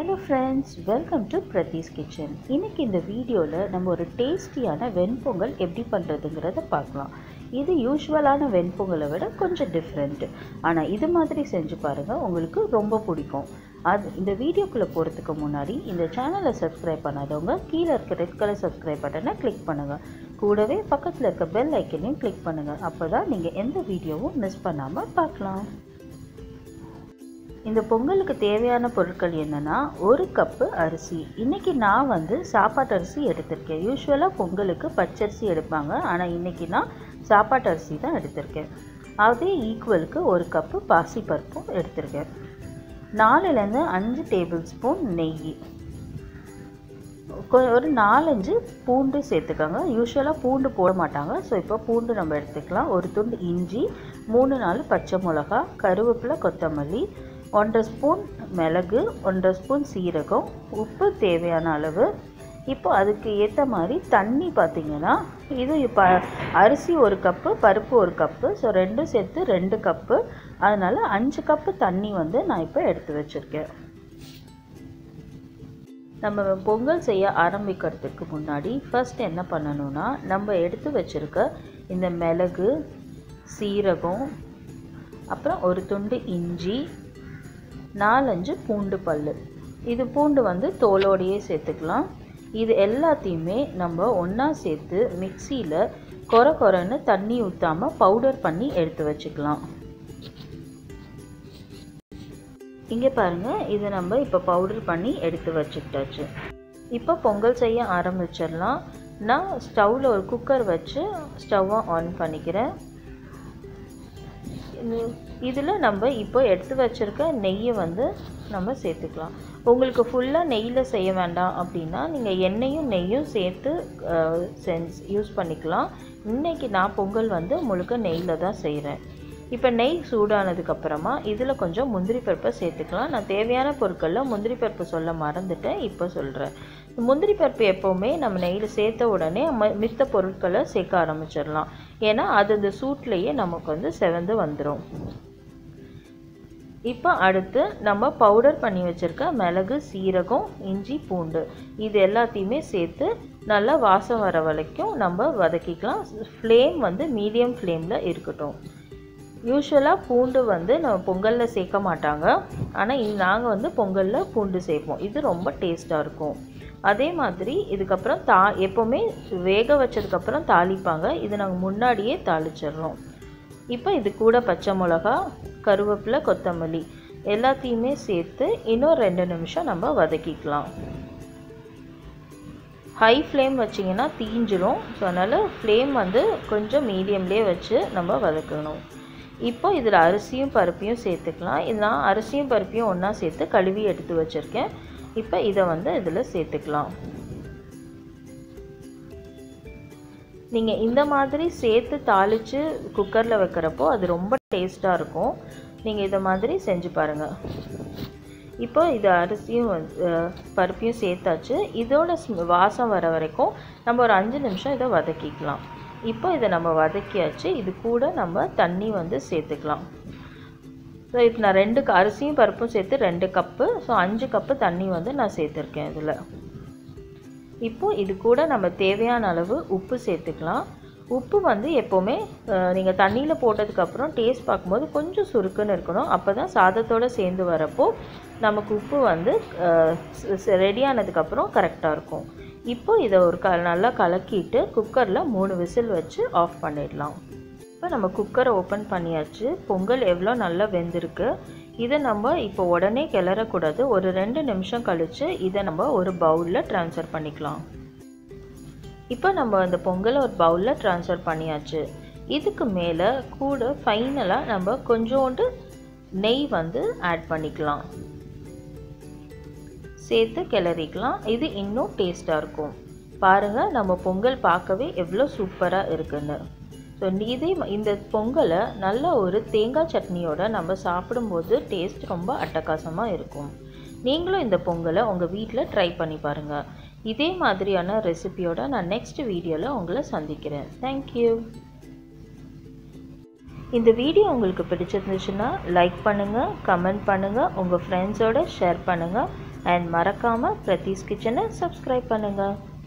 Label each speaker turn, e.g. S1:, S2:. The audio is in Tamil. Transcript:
S1: hello friends welcome to Pratheesh kitchen இன்றைக்கி இந்த வீடியோவில் நம்ம ஒரு டேஸ்டியான வெண்பொங்கல் எப்படி பண்ணுறதுங்கிறத பார்க்கலாம் இது யூஸ்வலான வெண்பொங்கலை விட கொஞ்சம் டிஃப்ரெண்ட்டு ஆனால் இது மாதிரி செஞ்சு பாருங்கள் உங்களுக்கு ரொம்ப பிடிக்கும் அது இந்த வீடியோக்குள்ளே போகிறதுக்கு முன்னாடி இந்த சேனலை சப்ஸ்கிரைப் பண்ணாதவங்க கீழே இருக்க ரெட் கலர் சப்ஸ்கிரைப் பட்டனை கிளிக் பண்ணுங்கள் கூடவே பக்கத்தில் இருக்க பெல் ஐக்கனையும் கிளிக் பண்ணுங்கள் அப்போ தான் நீங்கள் எந்த வீடியோவும் மிஸ் பண்ணாமல் பார்க்கலாம் இந்த பொங்கலுக்கு தேவையான பொருட்கள் என்னென்னா ஒரு கப்பு அரிசி இன்றைக்கி நான் வந்து சாப்பாட்டு அரிசி எடுத்திருக்கேன் யூஸ்வலாக பொங்கலுக்கு பச்சரிசி எடுப்பாங்க ஆனால் இன்றைக்கி நான் சாப்பாட்டு அரிசி தான் எடுத்திருக்கேன் அதே ஈக்குவலுக்கு ஒரு கப்பு பாசிப்பருப்பும் எடுத்திருக்கேன் நாலுலேருந்து அஞ்சு டேபிள் ஸ்பூன் நெய் ஒரு நாலஞ்சு பூண்டு சேர்த்துக்கோங்க யூஸ்வலாக பூண்டு போட மாட்டாங்க ஸோ இப்போ பூண்டு நம்ம எடுத்துக்கலாம் ஒரு துண்டு இஞ்சி மூணு நாலு பச்சை மிளகா கருவேப்பிலை கொத்தமல்லி ஒன்றரை ஸ்பூன் மிளகு ஒன்றரை ஸ்பூன் சீரகம் உப்பு தேவையான அளவு இப்போ அதுக்கு ஏற்ற மாதிரி தண்ணி பார்த்திங்கன்னா இது இப்போ அரிசி ஒரு கப்பு பருப்பு ஒரு கப்பு ஸோ ரெண்டும் சேர்த்து ரெண்டு கப்பு அதனால் அஞ்சு கப்பு தண்ணி வந்து நான் இப்போ எடுத்து வச்சுருக்கேன் நம்ம பொங்கல் செய்ய ஆரம்பிக்கிறதுக்கு முன்னாடி ஃபஸ்ட் என்ன பண்ணணும்னா நம்ம எடுத்து வச்சுருக்க இந்த மிளகு சீரகம் அப்புறம் ஒரு துண்டு இஞ்சி நாலஞ்சு பூண்டு பல் இது பூண்டு வந்து தோலோடையே சேர்த்துக்கலாம் இது எல்லாத்தையுமே நம்ம ஒன்றா சேர்த்து மிக்சியில் கொர கொரன்னு தண்ணி ஊற்றாமல் பவுடர் பண்ணி எடுத்து வச்சுக்கலாம் இங்கே பாருங்கள் இதை நம்ம இப்போ பவுடர் பண்ணி எடுத்து வச்சுக்கிட்டாச்சு இப்போ பொங்கல் செய்ய ஆரம்பிச்சிடலாம் நான் ஸ்டவ்வில் ஒரு குக்கர் வச்சு ஸ்டவ்வை ஆன் பண்ணிக்கிறேன் இதில் நம்ம இப்போ எடுத்து வச்சுருக்க நெய்யை வந்து நம்ம சேர்த்துக்கலாம் உங்களுக்கு ஃபுல்லாக நெய்யில் செய்ய வேண்டாம் அப்படின்னா நீங்கள் எண்ணெயும் நெய்யும் சேர்த்து சென்ஸ் யூஸ் பண்ணிக்கலாம் இன்றைக்கி நான் பொங்கல் வந்து முழுக்க நெய்யில் தான் செய்கிறேன் இப்போ நெய் சூடானதுக்கப்புறமா இதில் கொஞ்சம் முந்திரி பருப்பை சேர்த்துக்கலாம் நான் தேவையான பொருட்களில் முந்திரி பருப்பு சொல்ல மறந்துட்டேன் இப்போ சொல்கிறேன் முந்திரி பருப்பு எப்போவுமே நம்ம நெய்யில் சேர்த்த உடனே மித்த பொருட்களை சேர்க்க ஆரம்பிச்சிடலாம் ஏன்னா அது அந்த சூட்லேயே நமக்கு வந்து செவந்து வந்துடும் இப்போ அடுத்து நம்ம பவுடர் பண்ணி வச்சுருக்க மிளகு சீரகம் இஞ்சி பூண்டு இது எல்லாத்தையுமே சேர்த்து நல்லா வாசம் வர வரைக்கும் நம்ம வதக்கிக்கலாம் ஃப்ளேம் வந்து மீடியம் ஃப்ளேமில் இருக்கட்டும் யூஸ்வலாக பூண்டு வந்து நம்ம பொங்கலில் சேர்க்க மாட்டாங்க ஆனால் நாங்கள் வந்து பொங்கலில் பூண்டு சேர்ப்போம் இது ரொம்ப டேஸ்ட்டாக இருக்கும் அதே மாதிரி இதுக்கப்புறம் தா எப்போவுமே வேக வச்சதுக்கப்புறம் தாளிப்பாங்க இது நாங்கள் முன்னாடியே தாளிச்சிடுறோம் இப்போ இது கூட பச்சை மிளகா கருவேப்பிலை கொத்தமல்லி எல்லாத்தையுமே சேர்த்து இன்னும் ரெண்டு நிமிஷம் நம்ம வதக்கிக்கலாம் ஹை ஃப்ளேம் வச்சிங்கன்னா தீஞ்சிரும் ஸோ அதனால் ஃப்ளேம் வந்து கொஞ்சம் மீடியம்லேயே வச்சு நம்ம வதக்கணும் இப்போ இதில் அரிசியும் பருப்பையும் சேர்த்துக்கலாம் இது நான் அரிசியும் பருப்பையும் ஒன்றா சேர்த்து கழுவி எடுத்து வச்சுருக்கேன் இப்போ இதை வந்து இதில் சேர்த்துக்கலாம் நீங்கள் இந்த மாதிரி சேர்த்து தாளித்து குக்கரில் வைக்கிறப்போ அது ரொம்ப டேஸ்ட்டாக இருக்கும் நீங்கள் இதை மாதிரி செஞ்சு பாருங்கள் இப்போ இது அரிசியும் பருப்பையும் சேர்த்தாச்சு இதோட வாசம் வர வரைக்கும் நம்ம ஒரு அஞ்சு நிமிஷம் இதை வதக்கிக்கலாம் இப்போ இதை நம்ம வதக்கியாச்சு இது கூட நம்ம தண்ணி வந்து சேர்த்துக்கலாம் ஸோ இப்போ நான் ரெண்டு அரிசியும் பருப்பும் சேர்த்து ரெண்டு கப்பு ஸோ அஞ்சு கப்பு தண்ணி வந்து நான் சேர்த்துருக்கேன் இதில் இப்போது இது கூட நம்ம தேவையான அளவு உப்பு சேர்த்துக்கலாம் உப்பு வந்து எப்போவுமே நீங்கள் தண்ணியில் போட்டதுக்கப்புறம் டேஸ்ட் பார்க்கும்போது கொஞ்சம் சுருக்குன்னு இருக்கணும் அப்போ தான் சாதத்தோடு சேர்ந்து வரப்போ நமக்கு உப்பு வந்து ரெடி ஆனதுக்கப்புறம் கரெக்டாக இருக்கும் இப்போ இதை ஒரு க நல்லா கலக்கிட்டு குக்கரில் மூணு விசில் வச்சு ஆஃப் பண்ணிடலாம் இப்போ நம்ம குக்கரை ஓப்பன் பண்ணியாச்சு பொங்கல் எவ்வளோ நல்லா வெந்திருக்கு இதை நம்ம இப்போ உடனே கிளறக்கூடாது ஒரு ரெண்டு நிமிஷம் கழித்து இதை நம்ம ஒரு பவுலில் ட்ரான்ஸ்ஃபர் பண்ணிக்கலாம் இப்போ நம்ம அந்த பொங்கலை ஒரு பவுலில் ட்ரான்ஸ்ஃபர் பண்ணியாச்சு இதுக்கு மேலே கூட ஃபைனலாக நம்ம கொஞ்சோண்டு நெய் வந்து ஆட் பண்ணிக்கலாம் சேர்த்து கிளறிக்கலாம் இது இன்னும் டேஸ்ட்டாக இருக்கும் பாருங்கள் நம்ம பொங்கல் பார்க்கவே எவ்வளோ சூப்பராக இருக்குன்னு ஸோ இதே இந்த பொங்கலை நல்ல ஒரு தேங்காய் சட்னியோட நம்ம சாப்பிடும்போது டேஸ்ட் ரொம்ப அட்டகாசமாக இருக்கும் நீங்களும் இந்த பொங்கலை உங்கள் வீட்டில் ட்ரை பண்ணி பாருங்கள் இதே மாதிரியான ரெசிபியோட நான் நெக்ஸ்ட் வீடியோவில் உங்களை சந்திக்கிறேன் தேங்க்யூ இந்த வீடியோ உங்களுக்கு பிடிச்சிருந்துச்சுன்னா லைக் பண்ணுங்கள் கமெண்ட் பண்ணுங்கள் உங்கள் ஃப்ரெண்ட்ஸோட ஷேர் பண்ணுங்கள் அண்ட் மறக்காமல் பிரதீஸ் கிச்சனை சப்ஸ்கிரைப் பண்ணுங்கள்